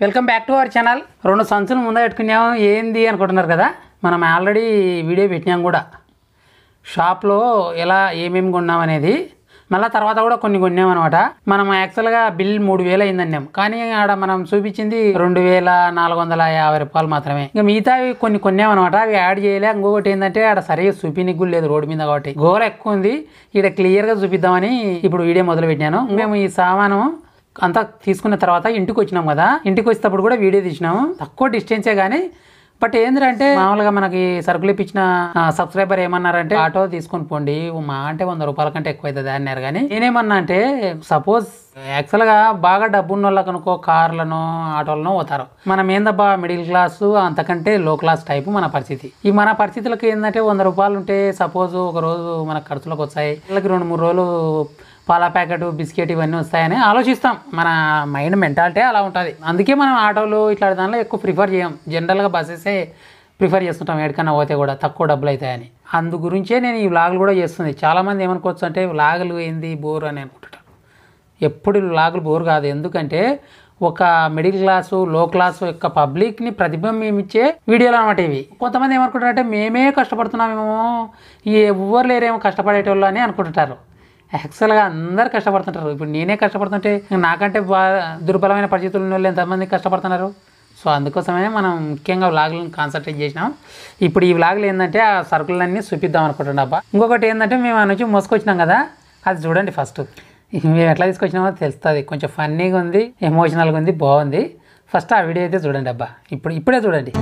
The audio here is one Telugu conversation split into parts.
Welcome back to our channel రెండు సంచులు ముందే పెట్టుకున్నాం ఏంది అనుకుంటున్నారు కదా మనం ఆల్రెడీ వీడియో పెట్టినాం కూడా షాప్లో ఎలా ఏమేమి కొన్నాం అనేది మళ్ళీ తర్వాత కూడా కొన్ని కొన్నాం అనమాట మనం యాక్చువల్గా బిల్ మూడు వేలు అయిందన్నాం కానీ ఆడ మనం చూపించింది రెండు వేల నాలుగు వందల యాభై రూపాయలు మాత్రమే ఇంకా మిగతావి కొన్ని కొన్నాం అనమాట అవి యాడ్ చేయలే ఇంకొకటి ఏంటంటే ఆడ సరిగా చూపినికి కూడా లేదు రోడ్డు మీద కాబట్టి గోర ఎక్కువ ఉంది ఇక్కడ క్లియర్గా చూపిద్దామని ఇప్పుడు వీడియో మొదలు పెట్టాను మేము ఈ సామాను అంతా తీసుకున్న తర్వాత ఇంటికి వచ్చినాం కదా ఇంటికి వచ్చేటప్పుడు కూడా వీడియో తీసినాము తక్కువ డిస్టెన్సే కానీ బట్ ఏంటంటే మామూలుగా మనకి సరుకులు ఇప్పించిన సబ్స్క్రైబర్ ఏమన్నారంటే ఆటో తీసుకొని పోండి మా అంటే వంద రూపాయల కంటే ఎక్కువ అవుతుంది అన్నారు కానీ నేనేమన్నా అంటే సపోజ్ యాక్చువల్గా బాగా డబ్బున్న వాళ్ళకి అనుకో కార్లను ఆటోలను పోతారు మనం ఏందబ్బా మిడిల్ క్లాస్ అంతకంటే లో క్లాస్ టైపు మన పరిస్థితి ఈ మన పరిస్థితులకు ఏంటంటే వంద రూపాయలు ఉంటే సపోజ్ ఒక రోజు మన ఖర్చులకు వచ్చాయి వాళ్ళకి రెండు మూడు రోజులు పాల ప్యాకెట్ బిస్కెట్ ఇవన్నీ వస్తాయని ఆలోచిస్తాం మన మైండ్ మెంటాలిటీ అలా ఉంటుంది అందుకే మనం ఆటోలు ఇట్లా దానిలో ఎక్కువ ప్రిఫర్ చేయం జనరల్గా బస్సెసే ప్రిఫర్ చేస్తుంటాం ఎక్కడికన్నా పోతే కూడా తక్కువ డబ్బులు అవుతాయని అందు గురించే నేను ఈ వ్లాగులు కూడా చేస్తుంది చాలామంది ఏమనుకోవచ్చు అంటే వ్లాగులు ఏంది బోర్ అని అనుకుంటుంటారు ఎప్పుడు వ్లాగులు బోర్ కాదు ఎందుకంటే ఒక మిడిల్ క్లాసు లో క్లాసు యొక్క పబ్లిక్ని ప్రతిబింబించే వీడియోలు అనమాట ఇవి కొంతమంది ఏమనుకుంటారంటే మేమే కష్టపడుతున్నామేమో ఈ ఎవ్వరు లేరేమో కష్టపడేటోళ్ళు అని అనుకుంటుంటారు యాక్చువల్గా అందరు కష్టపడుతుంటారు ఇప్పుడు నేనే కష్టపడుతుంటే నాకంటే బాగా దుర్బలమైన పరిస్థితులు ఉన్న వాళ్ళు ఎంతమంది కష్టపడుతున్నారు సో అందుకోసమే మనం ముఖ్యంగా వ్లాగులను కాన్సన్ట్రేట్ చేసినాం ఇప్పుడు ఈ వ్లాగులు ఏంటంటే ఆ సరుకులన్నీ చూపిద్దాం అనుకుంటున్నా అబ్బా ఇంకొకటి ఏంటంటే మేము ఆ నుంచి మోసుకొచ్చినాం కదా అది చూడండి ఫస్ట్ మేము ఎట్లా తీసుకొచ్చినామో తెలుస్తుంది కొంచెం ఫన్నీగా ఉంది ఎమోషనల్గా ఉంది బాగుంది ఫస్ట్ ఆ వీడియో అయితే చూడండి అబ్బా ఇప్పుడు ఇప్పుడే చూడండి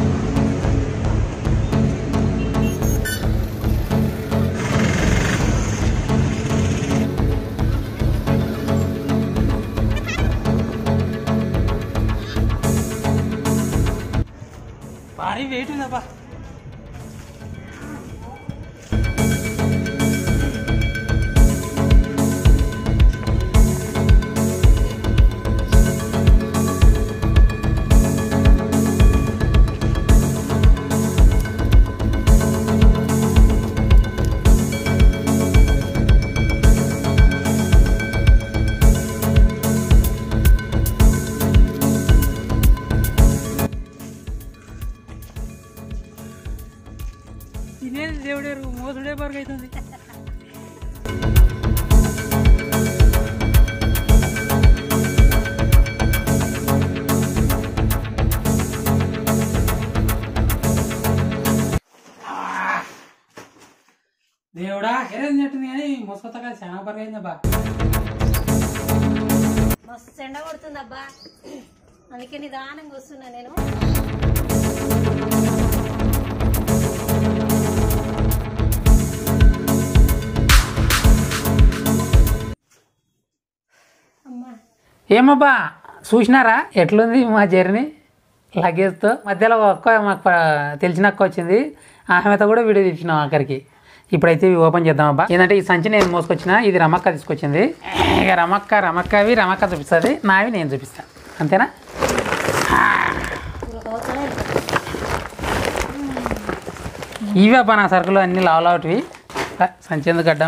భారీ వెయిట్ ఉందబ్బా తినేది దేవుడే మోసుడే బరుగు అవుతుంది దేవుడా హెరేజ్ నెట్టింది కానీ మోసుకొత్తగా చాలా బరుగు అయిందబ్బా మస్తు ఎండ కొడుతుంది అబ్బా అందుకే నిదానంగా వస్తున్నా నేను అమ్మా ఏమబ్బా చూసినారా ఎట్లుంది మా జర్నీ లగేజ్తో మధ్యలో ఒక్క మాకు ప- తెలిసిన అక్క వచ్చింది ఆమెతో కూడా వీడియో తీసినాం ఆఖరికి ఇప్పుడైతే ఇవి ఓపెన్ చేద్దాం అబ్బా ఏంటంటే ఈ సంచి నేను మోసుకొచ్చిన ఇది రమక్క తీసుకొచ్చింది ఇక రమక్క రమక్కవి రమక్క చూపిస్తుంది నావి నేను చూపిస్తాను అంతేనా ఇంకా పోతలే ఇవి అబ్బా నా సరుకులు అన్ని లావలావటివి ఆ, సంచి ఎందుకు కడ్డాం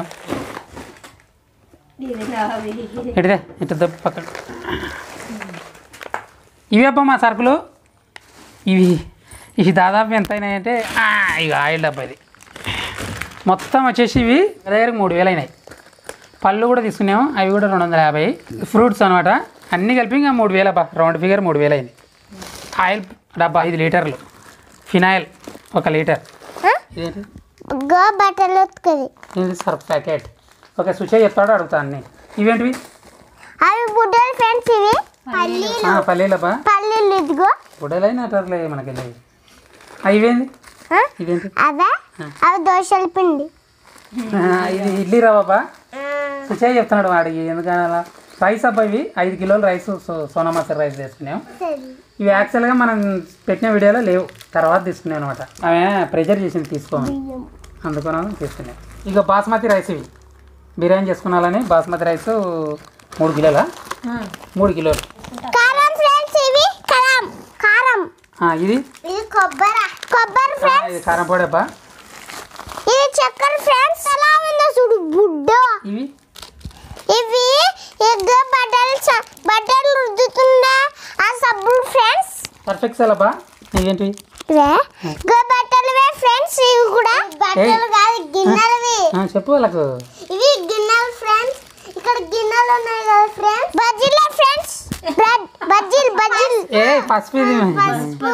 ఇది నావి. ఎటుదే ఇటు దప్పు పక్కన ఇవి అబ్బా మా సరుకులు ఇవి ఇవి దాదాపు ఎంత అయినాయంటే ఆ, ఇక ఆయిల్ డబ్బా ఇది మొత్తం వచ్చేసి ఇవి నా దగ్గరకు మూడు వేలు అయినాయి పళ్ళు కూడా తీసుకున్నాము అవి కూడా రెండు వందల యాభై ఫ్రూట్స్ అనమాట అన్నీ కలిపి ఇంకా మూడు వేలు అబ్బా రౌండ్ ఫిగర్ మూడు వేలు అయింది ఆయిల్ డబ్బా ఐదు లీటర్లు ఫినాయిల్ ఒక లీటర్ ఇదేంటి గో బట్టలు ఉతుకుది ఇది సర్ఫ్ ప్యాకెట్ ఓకే సుచే చెప్తాడు అడుగుతా అన్ని ఇవేంటివి అవి బుడ్డలు ఫ్రెండ్స్ ఇవి పల్లీలు ఆ, పల్లీలబ్బా పల్లీలు ఇదిగో బుడలైన అటర్లే మనకి ఇవేంది ఆ? ఇదేంటి అవే అవి దోశల పిండి ఆ, ఇది ఇడ్లీ రవ్వబ్బా సుచే చెప్తున్నాడు వాడికి ఎందుకని అలా రైస్ అబ్బా ఇవి ఐదు కిలోలు రైస్ సో- సోనా మసూరి రైస్ తీసుకున్నాం ఇవి యాక్చువల్గా మనం పెట్టిన వీడియోలో లేవు తర్వాత తీసుకున్నాం అనమాట ఆమె ప్రెజర్ చేసింది తీసుకోమని అందుకని తీసుకున్నాం ఇక బాస్మతి రైస్ ఇవి బిర్యానీ చేసుకున్నాలని బాస్మతి రైస్ మూడు కిలోలా మూడు కిలోలు కారం ఫ్రెండ్స్ ఇవి కారం కారం ఆ, ఇది ఇది కొబ్బరి కొబ్బరి ఆ, ఫ్రెండ్స్ ఇది కారం పొడి అబ్బా ఇది చక్కెర ఫ్రెండ్స్ ఎలా ఉందో చూడు బుడ్డ ఇవి ఇవి ఎగ్ బట్టలు చ- బట్టలు రుద్దుతుందా ఆ సబ్బులు ఫ్రెండ్స్ పర్ఫెక్ట్ సెలబా ఇవేంటి ఇవే గో బట్టలువే ఫ్రెండ్స్ ఇవి కూడా బట్టలు కాదు గిన్నెలవి ఆ, చెప్పు వాళ్ళకు ఇవి గిన్నెలు ఫ్రెండ్స్ ఇక్కడ గిన్నెలు ఉన్నాయి కదా ఫ్రెండ్స్ బజ్జీలు ఫ్రెండ్స్ బ్రెడ్ బజ్జీలు బజ్జీలు ఏ పసుపు ఇది పసుపు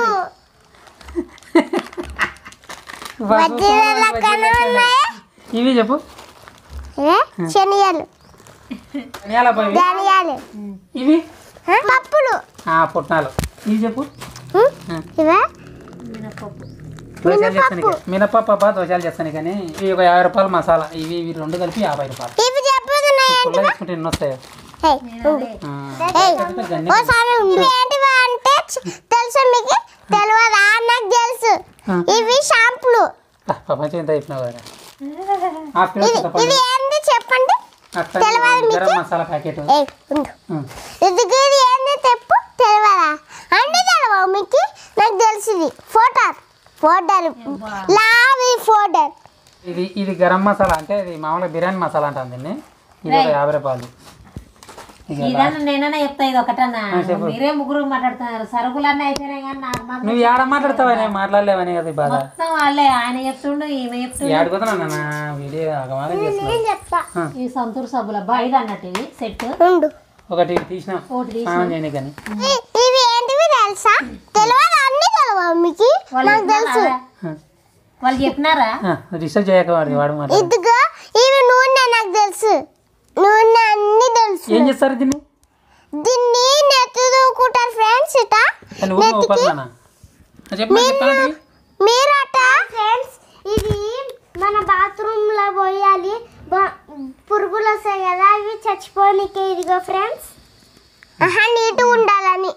పసుపు, బజ్జీలు బజ్జీలు లెక్కన లెక్కన. ఉన్నాయా ఇవి చెప్పు ఇవే శనగలు ధనియాలబ్బా ఇవి ధనియాలు ఇవి ఆ, పప్పులు ఆ, పుట్నాలు ఇవి చెప్పు ఉం? ఆ. ఇవే మినపప్పు దోశలు చేస్తాను ఇక. మినపప్పు అబ్బా దోశలు చేస్తాను కానీ ఇవి ఒక యాభై రూపాయలు మసాలా ఇవి ఇవి రెండు కలిపి యాభై రూపాయలు ఇవి చెప్పుతున్నాయి పుల్ల తీసుకుంటే ఎన్ని వస్తాయో ఏయ్, ఉండు. ఆ, ఏయ్, పెద్ద గన్ని ఓసారి ఉండు ఏంటివి అంటే చ- తెలుసా మీకు తెలియదా నాకు తెలుసు ఆ. ఇవి షాంపులు ఆ, ప్రపంచం ఎంత అయిపోయినావు కదా హాఫ్ కిలో ఇది చింతపండు ఇది ఏంది చెప్పండి అట్లా గరం మసాలా ప్యాకెట్ ఏయ్ ఉండు ఇదిగో ఇది ఏంది తెప్పు తెలియదా అన్ని తెలియవు మీకు నాకు తెలిసింది ఫోటర్ ఫోటర్ లావి ఫోటర్ ఇది ఇది గరం మసాలా అంటే ఇది మామూలుగా బిర్యానీ మసాలా అంటాం దీన్ని ఇది ఒక యాభై రూపాయలు ఇక ఇలా. ఇదన్నా నేనన్నా చెప్తా ఇది ఒకటన్నా ఆ, చెప్పు. మీరే ముగ్గురు మాట్లాడుతున్నారు సరుకులన్నీ అయిపోయినాయి కానీ నాకు మాత్రం నువ్వు ఏడ మాట్లాడతావా నేను మాట్లాడలేవని కదా ఈ బాధ మొత్తం వాళ్ళే ఆయన చెప్తుండు ఈమె చెప్తుండు ఏడుకోతున్నా నా వీడియో అగమానం చేస్తున్నా నేను చెప్తా ఈ సంతూర్ సబ్బుల ఇది అన్నట్టు ఇవి సెట్ ఉండు ఒకటి తీసిన ఒకటి తీసి స్నానం చేయని కానీ ఇ- ఇవి ఏంటివి తెలుసా తెలియదు అన్ని తెలియవు మీకు వాళ్ళు నాకు తెలుసు చెప్పినారా? వాళ్ళు చెప్పినారా రిసర్చ్ చేయక వాడు వాడు మాట్లాడు ఇదిగో ఇవి నూనె నాకు తెలుసు నూనె అన్ని తెలుసు ఏం చేస్తారు దీన్ని దీన్ని నెత్తి దూకుంటారు ఫ్రెండ్స్ ఇట నువ్వు ఒప్పట్లనా చెప్పు చెప్పాలంటే మీరట ఫ్రెండ్స్ ఇది మన బాత్రూమ్ లో పోయాలి బ- పురుగులు వస్తాయి కదా అవి చచ్చిపోనికే ఇదిగో ఫ్రెండ్స్ ఆహా నీట్గా ఉండాలని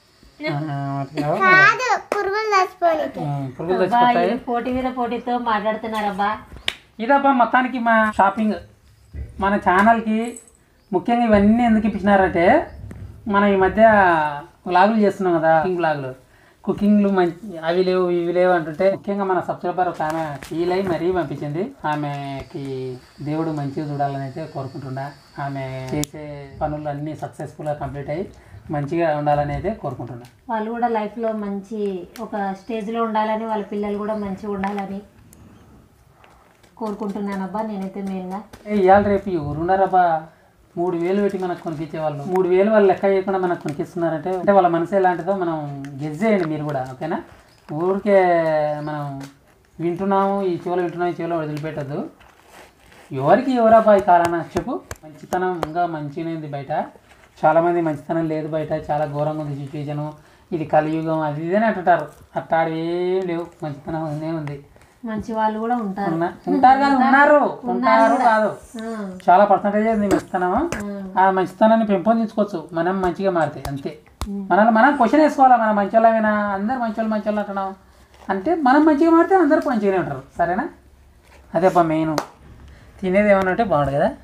కాదు పురుగులు చచ్చిపోనికే పురుగులు అబ్బా, తెచ్చిపోతాయి ఇది పోటీ మీద పోటీతో మాట్లాడుతున్నారబ్బా ఇదబ్బా మొత్తానికి మా షాపింగ్ మన ఛానల్కి ముఖ్యంగా ఇవన్నీ ఎందుకు ఇప్పించినారంటే మనం ఈ మధ్య వ్లాగులు చేస్తున్నాం కదా కుకింగ్ వ్లాగులు కుకింగ్లు మంచి అవి లేవు ఇవి లేవు అంటుంటే ముఖ్యంగా మన సబ్స్క్రైబర్ ఒక ఆమె ఫీల్ అయి మరీ పంపించింది ఆమెకి దేవుడు మంచిగా చూడాలని అయితే కోరుకుంటున్నా ఆమె చేసే పనులు అన్నీ సక్సెస్ఫుల్గా కంప్లీట్ అయ్యి మంచిగా ఉండాలని అయితే కోరుకుంటున్నా వాళ్ళు కూడా లైఫ్లో మంచి ఒక స్టేజ్లో ఉండాలని వాళ్ళ పిల్లలు కూడా మంచిగా ఉండాలని కోరుకుంటున్నానబ్బా నేనైతే మెయిన్గా ఏ ఇవాళ రేపు ఎవరున్నారబ్బా మూడు వేలు పెట్టి మనకు కొనిపించే వాళ్ళు మూడు వేలు వాళ్ళు లెక్క చేయకుండా మనకు కొనిపిస్తున్నారంటే అంటే వాళ్ళ మనసు ఎలాంటిదో మనం గెస్ చేయండి మీరు కూడా ఓకేనా ఊరికే మనం వింటున్నాము ఈ చెవులో వింటున్నాము ఈ చెవులో వదిలిపెట్టద్దు ఎవరికి ఎవరబ్బా ఈ కాలాన చెప్పు మంచితనం ఇంకా మంచిగానే ఉంది బయట చాలామంది మంచితనం లేదు బయట చాలా ఘోరంగా ఉంది సిచ్యువేషను ఇది కలియుగం అది ఇదని అంటుంటారు అట్టాడు ఏం లేవు మంచితనం ఉందే ఉంది మంచి వాళ్ళు కూడా ఉంటారు ఉన్నా- ఉంటారు కాదు ఉన్నారు ఉంటారు కాదు ఆ, చాలా పర్సంటేజ్ ఉంది మంచితనం ఆ. ఆ మంచితనాన్ని పెంపొందించుకోవచ్చు మనం మంచిగా మారితే అంతే మనల్ని మనం క్వశ్చన్ వేసుకోవాలా మనం మంచి వాళ్ళమైనా అందరు మంచి వాళ్ళు మంచి వాళ్ళు అంటున్నాం అంటే మనం మంచిగా మారితే అందరూ మంచిగానే ఉంటారు సరేనా అదే అబ్బా మెయిన్ తినేది ఏమన్నా ఉంటే బాగుండు కదా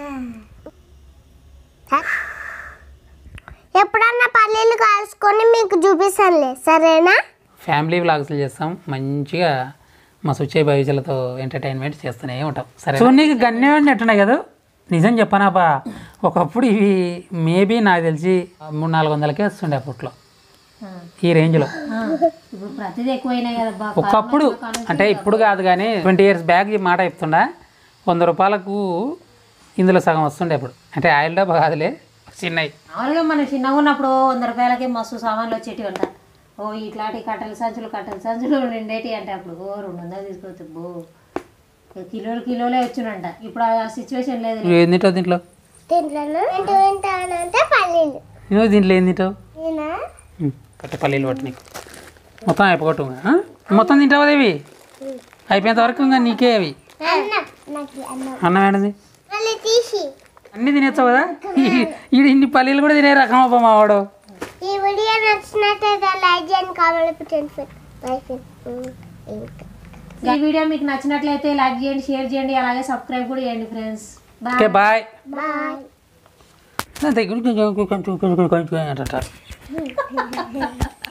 ఎప్పుడన్నా పల్లీలు కాల్చుకొని మీకు చూపిస్తానులే సరేనా ఫ్యామిలీ వ్లాగ్స్లు చేస్తాం మంచిగా మా సుచ్చే భవిష్యలతో ఎంటర్టైన్మెంట్ చేస్తూనే ఉంటాం సరే సో నీకు గన్నేవాడిని ఎట్టున్నాయి కదా నిజం చెప్పనాపా ఒకప్పుడు ఇవి మేబీ నాకు తెలిసి మూడు నాలుగు వందలకే వస్తుండే అప్పట్లో ఆ, ఈ రేంజ్లో ఆ. ఇప్పుడు ప్రతిదీ ఎక్కువైనాయి కదబ్బా ఒకప్పుడు అంటే ఇప్పుడు కాదు కానీ ట్వంటీ ఇయర్స్ బ్యాక్ ఈ మాట చెప్తుండా వంద రూపాయలకు ఇందులో సగం వస్తుండే అప్పుడు అంటే ఆయిల్ డబ్బా కాదులే చిన్నవి మామూలుగా మనం చిన్నగా ఉన్నప్పుడు వంద రూపాయలకి మస్తు సామాన్లు వచ్చేటివి అంట ఓ ఇట్లాంటి కట్టెల సంచులు కట్టెల సంచులు నిండేటి అంటే అప్పుడు ఓ రెండు వందలు తీసుకోవచ్చు బో కిలోలు కిలోలే వచ్చినంట ఇప్పుడు ఆ సిచ్యువేషన్ లేదు నువ్వు ఏం తింటావు దీంట్లో తింటాను ఏంటి తింటానంటే పల్లీలు నువ్వు దీంట్లో ఏం తింటావు నేనా ఉమ్, కట్ట పల్లీలు పట్టు నీకు మొత్తం అయిపోగొట్టు ఇంకా, ఆ? మొత్తం తింటావు కదా ఇవి అయిపోయేంత వరకు ఇంకా నీకే అవి అన్నం నాకు అన్నం అన్నం ఏంటిది మళ్ళీ తీసి అన్నీ తినేస్తావు కదా ఇది ఇన్ని పల్లీలు కూడా తినే రకం అబ్బా మా వాడు ఈ వీడియో నచ్చినట్టయితే లైక్ చేయండి కామెంట్ పెట్టండి లైక్ ఇంకా ఈ వీడియో మీకు నచ్చినట్లయితే లైక్ చేయండి షేర్ చేయండి అలాగే సబ్స్క్రైబ్ కూడా చేయండి friends bye okay bye bye అంటారు